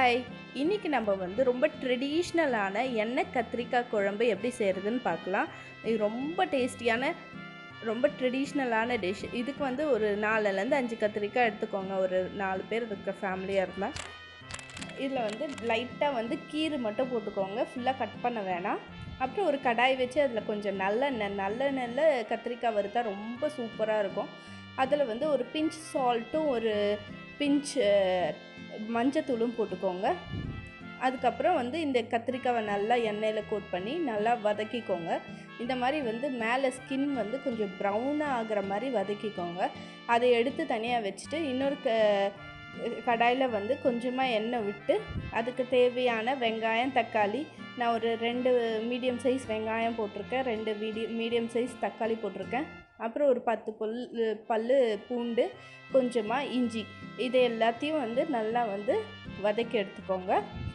hi இன்னைக்கு நம்ம வந்து ரொம்ப ட்ரெடிஷ்னலான எண்ணெய் கத்திரிக்காய் குழம்பு எப்படி செய்கிறதுன்னு பார்க்கலாம் இது ரொம்ப டேஸ்டியான ரொம்ப ட்ரெடிஷ்னலான டிஷ் இதுக்கு வந்து ஒரு நாலுலேருந்து அஞ்சு கத்திரிக்காய் எடுத்துக்கோங்க ஒரு நாலு பேர் இருக்கிற ஃபேமிலியாக இருந்தால் இதில் வந்து லைட்டாக வந்து கீறு மட்டும் போட்டுக்கோங்க ஃபுல்லாக கட் பண்ண வேணாம் அப்புறம் ஒரு கடாய் வச்சு அதில் கொஞ்சம் நல்லெண்ணெய் நல்லெண்ணெயில் கத்திரிக்காய் வறுத்தா ரொம்ப சூப்பராக இருக்கும் அதில் வந்து ஒரு பிஞ்ச் சால்ட்டும் ஒரு பிஞ்ச் மஞ்சத்தூளும் போட்டுக்கோங்க அதுக்கப்புறம் வந்து இந்த கத்திரிக்காவை நல்லா எண்ணெயில் கோட் பண்ணி நல்லா வதக்கிக்கோங்க இந்த மாதிரி வந்து மேலே ஸ்கின் வந்து கொஞ்சம் ப்ரௌனாக ஆகிற மாதிரி வதக்கிக்கோங்க அதை எடுத்து தனியாக வச்சுட்டு இன்னொரு க கடாயில் வந்து கொஞ்சமாக எண்ணெய் விட்டு அதுக்கு தேவையான வெங்காயம் தக்காளி நான் ஒரு ரெண்டு மீடியம் சைஸ் வெங்காயம் போட்டிருக்கேன் ரெண்டு மீடியம் மீடியம் சைஸ் தக்காளி போட்டிருக்கேன் அப்புறம் ஒரு பத்து பல் பல் பூண்டு கொஞ்சமாக இஞ்சி இது எல்லாத்தையும் வந்து நல்லா வந்து வதக்கி எடுத்துக்கோங்க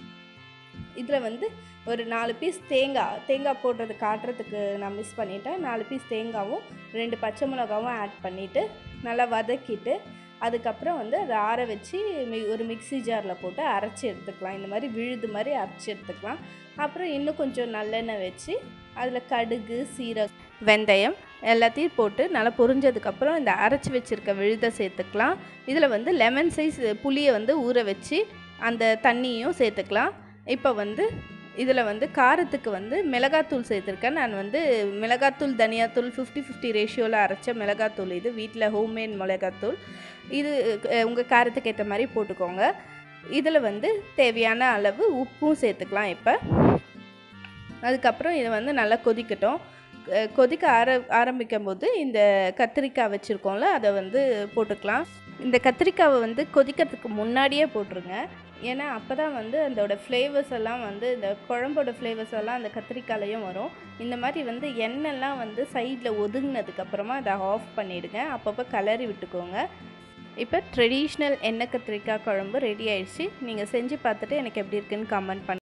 இதில் வந்து ஒரு நாலு பீஸ் தேங்காய் தேங்காய் போடுறது காட்டுறதுக்கு நான் மிஸ் பண்ணிட்டேன் நாலு பீஸ் தேங்காவும் ரெண்டு பச்சை மிளகாவும் ஆட் பண்ணிவிட்டு நல்லா வதக்கிட்டு அதுக்கப்புறம் வந்து அதை ஆற வச்சு மி ஒரு மிக்ஸி ஜாரில் போட்டு அரைச்சி எடுத்துக்கலாம் இந்த மாதிரி விழுது மாதிரி அரைச்சி எடுத்துக்கலாம் அப்புறம் இன்னும் கொஞ்சம் நல்லெண்ணெய் வச்சு அதில் கடுகு சீரகம் வெந்தயம் எல்லாத்தையும் போட்டு நல்லா பொரிஞ்சதுக்கப்புறம் இந்த அரைச்சி வச்சுருக்க விழுதை சேர்த்துக்கலாம் இதில் வந்து லெமன் சைஸ் புளியை வந்து ஊற வச்சு அந்த தண்ணியும் சேர்த்துக்கலாம் இப்போ வந்து இதில் வந்து காரத்துக்கு வந்து மிளகாத்தூள் சேர்த்துருக்கேன் நான் வந்து மிளகாத்தூள் தனியாத்தூள் ஃபிஃப்டி ஃபிஃப்டி ரேஷியோவில் அரைச்ச மிளகாத்தூள் இது வீட்டில் ஹோம்மேட் மிளகாத்தூள் இது உங்கள் காரத்துக்கு ஏற்ற மாதிரி போட்டுக்கோங்க இதில் வந்து தேவையான அளவு உப்பும் சேர்த்துக்கலாம் இப்போ அதுக்கப்புறம் இதை வந்து நல்லா கொதிக்கட்டும் கொதிக்க ஆர ஆரம்பிக்கும் போது இந்த கத்திரிக்காய் வச்சுருக்கோம்ல அதை வந்து போட்டுக்கலாம் இந்த கத்திரிக்காவை வந்து கொதிக்கிறதுக்கு முன்னாடியே போட்டுருங்க ஏன்னா அப்போ தான் வந்து அதோட ஃப்ளேவர்ஸ் எல்லாம் வந்து இந்த குழம்போட ஃப்ளேவர்ஸ் எல்லாம் அந்த கத்திரிக்காயிலையும் வரும் இந்த மாதிரி வந்து எண்ணெய்லாம் வந்து சைடில் ஒதுங்கினதுக்கப்புறமா அதை ஆஃப் பண்ணிவிடுங்க அப்பப்போ கலரி விட்டுக்கோங்க இப்போ ட்ரெடிஷ்னல் எண்ணெய் கத்திரிக்காய் குழம்பு ரெடி ஆயிடுச்சு நீங்கள் செஞ்சு பார்த்துட்டு எனக்கு எப்படி இருக்குன்னு கமெண்ட் பண்ணி